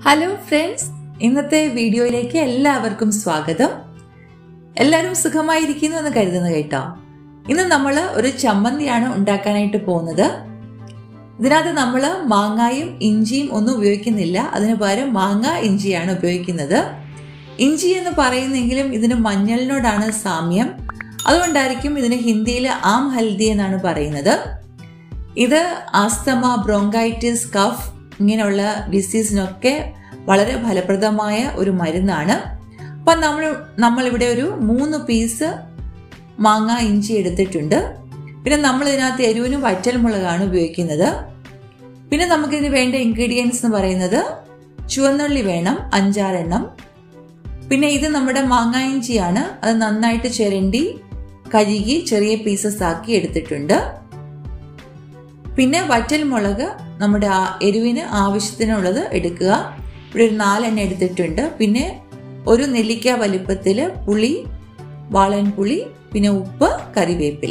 hello friends ഇന്നത്തെ വീഡിയോയിലേക്ക് എല്ലാവർക്കും സ്വാഗതം എല്ലാവരും സുഖമായിരിക്കുന്നു എന്ന് കരുതുന്നു കേട്ടോ ഇന്ന് നമ്മൾ ഒരു ചമ്മന്തിയാണ് ഉണ്ടാക്കാനായിട്ട് പോകുന്നത് ഇതിനകത്ത് നമ്മൾ മാങ്ങായും ഇഞ്ചിയും ഒന്നും ഉപയോഗിക്കുന്നില്ല അതിന് പകരം മാങ്ങ ഇഞ്ചിയാണ് ഉപയോഗിക്കുന്നത് ഇഞ്ചി എന്ന് പറയുന്നെങ്കിലും ഇതിന് മഞ്ഞളിനോടാണ് സാമ്യം അതുകൊണ്ടായിരിക്കും ഇതിന് ഹിന്ദിയിൽ ആം ഹൽദി എന്നാണ് പറയുന്നത് ഇത് ആസ്തമ ബ്രോങ്കൈറ്റിസ് കഫ് ഇങ്ങനെയുള്ള ഡിസീസിനൊക്കെ വളരെ ഫലപ്രദമായ ഒരു മരുന്നാണ് അപ്പം നമ്മൾ നമ്മളിവിടെ ഒരു മൂന്ന് പീസ് മാങ്ങ ഇഞ്ചി എടുത്തിട്ടുണ്ട് പിന്നെ നമ്മൾ ഇതിനകത്ത് എരിവിനും വറ്റൽമുളകാണ് ഉപയോഗിക്കുന്നത് പിന്നെ നമുക്കിതിന് വേണ്ട ഇൻഗ്രീഡിയൻസ് എന്ന് പറയുന്നത് ചുവന്നുള്ളി വേണം അഞ്ചാറെണ്ണം പിന്നെ ഇത് നമ്മുടെ മാങ്ങ ഇഞ്ചിയാണ് അത് നന്നായിട്ട് ചിരണ്ടി കഴുകി ചെറിയ പീസസ് ആക്കി എടുത്തിട്ടുണ്ട് പിന്നെ വറ്റൽമുളക് നമ്മുടെ ആ എരിവിന് ആവശ്യത്തിനുള്ളത് എടുക്കുക ഇവിടെ ഒരു നാലെണ്ണ എടുത്തിട്ടുണ്ട് പിന്നെ ഒരു നെല്ലിക്ക വലിപ്പത്തിൽ പുളി വാളൻ പുളി പിന്നെ ഉപ്പ് കറിവേപ്പില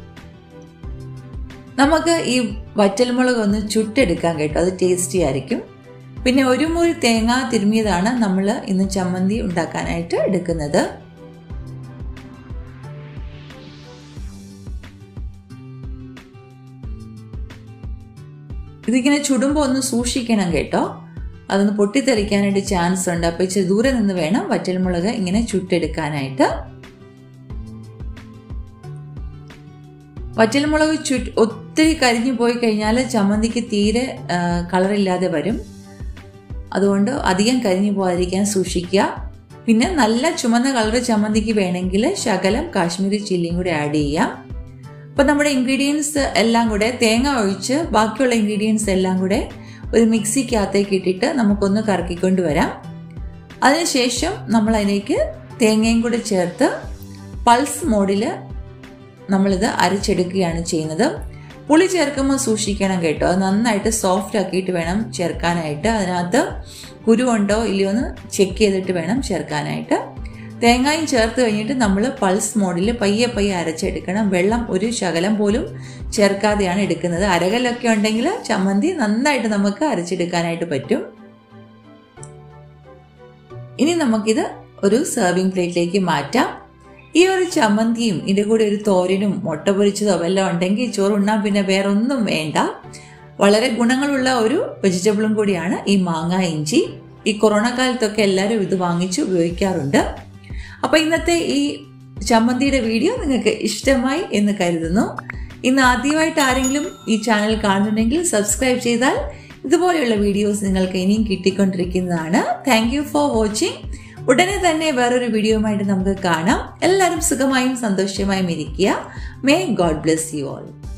നമുക്ക് ഈ വറ്റൽമുളക് ഒന്ന് ചുട്ടെടുക്കാൻ കേട്ടോ അത് ടേസ്റ്റി ആയിരിക്കും പിന്നെ ഒരു മുറി തേങ്ങ തിരുമിയതാണ് നമ്മൾ ഇന്ന് ചമ്മന്തി ഉണ്ടാക്കാനായിട്ട് എടുക്കുന്നത് ഇതിങ്ങനെ ചുടുമ്പോൾ ഒന്ന് സൂക്ഷിക്കണം കേട്ടോ അതൊന്ന് പൊട്ടിത്തെറിക്കാനായിട്ട് ചാൻസ് ഉണ്ട് അപ്പോൾ ഇച്ചിരി ദൂരെ നിന്ന് വേണം വറ്റൽമുളക് ഇങ്ങനെ ചുട്ടെടുക്കാനായിട്ട് വറ്റൽമുളക് ചു ഒത്തിരി കരിഞ്ഞു പോയി കഴിഞ്ഞാൽ ചമ്മന്തിക്ക് തീരെ കളറില്ലാതെ വരും അതുകൊണ്ട് അധികം കരിഞ്ഞു പോകാതിരിക്കാൻ സൂക്ഷിക്കുക പിന്നെ നല്ല ചുമന്ന കളർ ചമ്മന്തിക്ക് വേണമെങ്കിൽ ശകലം കാശ്മീരി ചില്ലിയും കൂടി ആഡ് ചെയ്യാം അപ്പം നമ്മുടെ ഇൻഗ്രീഡിയൻസ് എല്ലാം കൂടെ തേങ്ങ ഒഴിച്ച് ബാക്കിയുള്ള ഇൻഗ്രീഡിയൻസ് എല്ലാം കൂടെ ഒരു മിക്സിക്കകത്തേക്ക് ഇട്ടിട്ട് നമുക്കൊന്ന് കറക്കിക്കൊണ്ട് വരാം അതിനുശേഷം നമ്മൾ അതിലേക്ക് തേങ്ങയും കൂടെ ചേർത്ത് പൾസ് മോഡിൽ നമ്മളിത് അരച്ചെടുക്കുകയാണ് ചെയ്യുന്നത് പുളി ചേർക്കുമ്പോൾ സൂക്ഷിക്കണം കേട്ടോ അത് നന്നായിട്ട് സോഫ്റ്റ് ആക്കിയിട്ട് വേണം ചേർക്കാനായിട്ട് അതിനകത്ത് കുരുവുണ്ടോ ഇല്ലയോ എന്ന് ചെക്ക് ചെയ്തിട്ട് വേണം ചേർക്കാനായിട്ട് തേങ്ങയും ചേർത്ത് കഴിഞ്ഞിട്ട് നമ്മൾ പൾസ് മോഡിൽ പയ്യെ പയ്യെ അരച്ചെടുക്കണം വെള്ളം ഒരു ശകലം പോലും ചേർക്കാതെയാണ് എടുക്കുന്നത് അരകലൊക്കെ ഉണ്ടെങ്കിൽ ചമ്മന്തി നന്നായിട്ട് നമുക്ക് അരച്ചെടുക്കാനായിട്ട് പറ്റും ഇനി നമുക്കിത് ഒരു സെർവിങ് പ്ലേറ്റിലേക്ക് മാറ്റാം ഈ ഒരു ചമ്മന്തിയും ഇതിൻ്റെ കൂടെ ഒരു തോരനും മുട്ട പൊരിച്ചതോ വല്ലതും ഉണ്ടെങ്കിൽ ചോറുണ്ണാൻ പിന്നെ വേറെ ഒന്നും വേണ്ട വളരെ ഗുണങ്ങളുള്ള ഒരു വെജിറ്റബിളും കൂടിയാണ് ഈ മാങ്ങ ഇഞ്ചി ഈ കൊറോണ കാലത്തൊക്കെ എല്ലാവരും ഇത് വാങ്ങിച്ച് ഉപയോഗിക്കാറുണ്ട് അപ്പോൾ ഇന്നത്തെ ഈ ചമ്മന്തിയുടെ വീഡിയോ നിങ്ങൾക്ക് ഇഷ്ടമായി എന്ന് കരുതുന്നു ഇന്ന് ആദ്യമായിട്ട് ആരെങ്കിലും ഈ ചാനൽ കാണുന്നുണ്ടെങ്കിൽ സബ്സ്ക്രൈബ് ചെയ്താൽ ഇതുപോലെയുള്ള വീഡിയോസ് നിങ്ങൾക്ക് ഇനിയും കിട്ടിക്കൊണ്ടിരിക്കുന്നതാണ് താങ്ക് യു ഫോർ വാച്ചിങ് ഉടനെ തന്നെ വേറൊരു വീഡിയോയുമായിട്ട് നമുക്ക് കാണാം എല്ലാവരും സുഖമായും സന്തോഷമായും ഇരിക്കുക may God bless you all